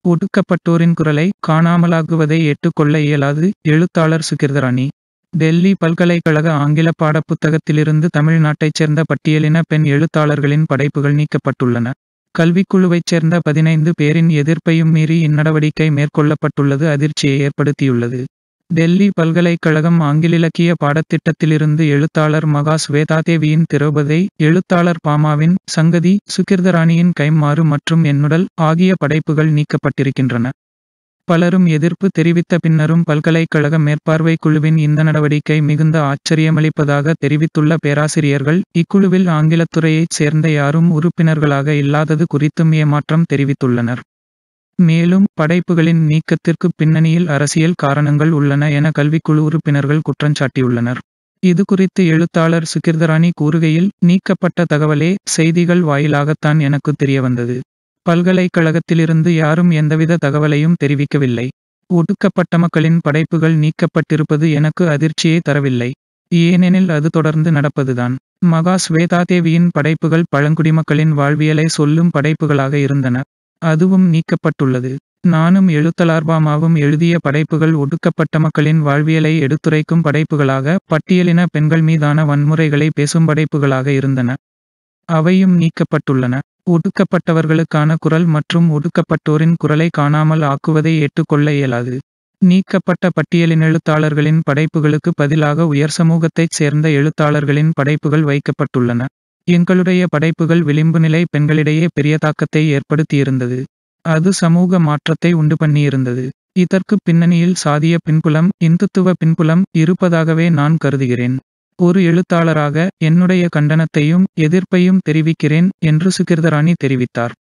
ஒடுக்கப்பட்டோரின் குரலை காணாமலாகுவதை ஏற்றுக்கொள்ள இயலாது எழுத்தாளர் சுகிர்தராணி டெல்லி பல்கலைக்கழக ஆங்கில பாடப்புத்தகத்திலிருந்து தமிழ்நாட்டைச் சேர்ந்த பட்டியலின பெண் எழுத்தாளர்களின் படைப்புகள் நீக்கப்பட்டுள்ளன கல்விக்குழுவைச் சேர்ந்த பதினைந்து பேரின் எதிர்ப்பையும் மீறி இந்நடவடிக்கை மேற்கொள்ளப்பட்டுள்ளது அதிர்ச்சியை ஏற்படுத்தியுள்ளது டெல்லி பல்கலைக்கழகம் ஆங்கிலிலக்கிய பாடத்திட்டத்திலிருந்து எழுத்தாளர் மகா ஸ்வேதாதேவியின் திரௌபதை எழுத்தாளர் பாமாவின் சங்கதி சுகிர்தராணியின் கைம்மாறு மற்றும் என்னுடல் ஆகிய படைப்புகள் நீக்கப்பட்டிருக்கின்றன பலரும் எதிர்ப்பு தெரிவித்த பின்னரும் பல்கலைக்கழக மேற்பார்வை குழுவின் இந்த நடவடிக்கை மிகுந்த ஆச்சரியமளிப்பதாக தெரிவித்துள்ள பேராசிரியர்கள் இக்குழுவில் ஆங்கிலத்துறையைச் சேர்ந்த யாரும் உறுப்பினர்களாக இல்லாதது குறித்தும் ஏமாற்றம் தெரிவித்துள்ளனர் மேலும் படைப்புகளின் நீக்கத்திற்கு பின்னணியில் அரசியல் காரணங்கள் உள்ளன என கல்விக்குழு உறுப்பினர்கள் குற்றஞ்சாட்டியுள்ளனர் இது குறித்து எழுத்தாளர் சுகிர்தராணி கூறுகையில் நீக்கப்பட்ட தகவலே செய்திகள் வாயிலாகத்தான் எனக்கு தெரியவந்தது பல்கலைக்கழகத்திலிருந்து யாரும் எந்தவித தகவலையும் தெரிவிக்கவில்லை ஒடுக்கப்பட்ட மக்களின் படைப்புகள் நீக்கப்பட்டிருப்பது எனக்கு அதிர்ச்சியை தரவில்லை ஏனெனில் அது தொடர்ந்து நடப்பதுதான் மகா ஸ்வேதாதேவியின் படைப்புகள் பழங்குடிமக்களின் வாழ்வியலை சொல்லும் படைப்புகளாக இருந்தன அதுவும் நீக்கப்பட்டுள்ளது நானும் எழுத்தலார்பாமாவும் எழுதிய படைப்புகள் ஒடுக்கப்பட்ட மக்களின் வாழ்வியலை எடுத்துரைக்கும் படைப்புகளாக பட்டியலின பெண்கள் மீதான வன்முறைகளை பேசும் படைப்புகளாக இருந்தன அவையும் நீக்கப்பட்டுள்ளன ஒடுக்கப்பட்டவர்களுக்கான குரல் மற்றும் ஒடுக்கப்பட்டோரின் குரலை காணாமல் ஆக்குவதை ஏற்றுக்கொள்ள இயலாது நீக்கப்பட்ட பட்டியலின் எழுத்தாளர்களின் படைப்புகளுக்கு பதிலாக உயர் சமூகத்தைச் சேர்ந்த எழுத்தாளர்களின் படைப்புகள் வைக்கப்பட்டுள்ளன எங்களுடைய படைப்புகள் விளிம்பு நிலை பெண்களிடையே பெரிய தாக்கத்தை ஏற்படுத்தியிருந்தது அது சமூக மாற்றத்தை உண்டு பண்ணியிருந்தது இதற்கு பின்னணியில் சாதிய பின்புலம் இந்துத்துவ பின்புலம் இருப்பதாகவே நான் கருதுகிறேன் ஒரு எழுத்தாளராக என்னுடைய கண்டனத்தையும் எதிர்ப்பையும் தெரிவிக்கிறேன் என்று சுகிர்தராணி தெரிவித்தார்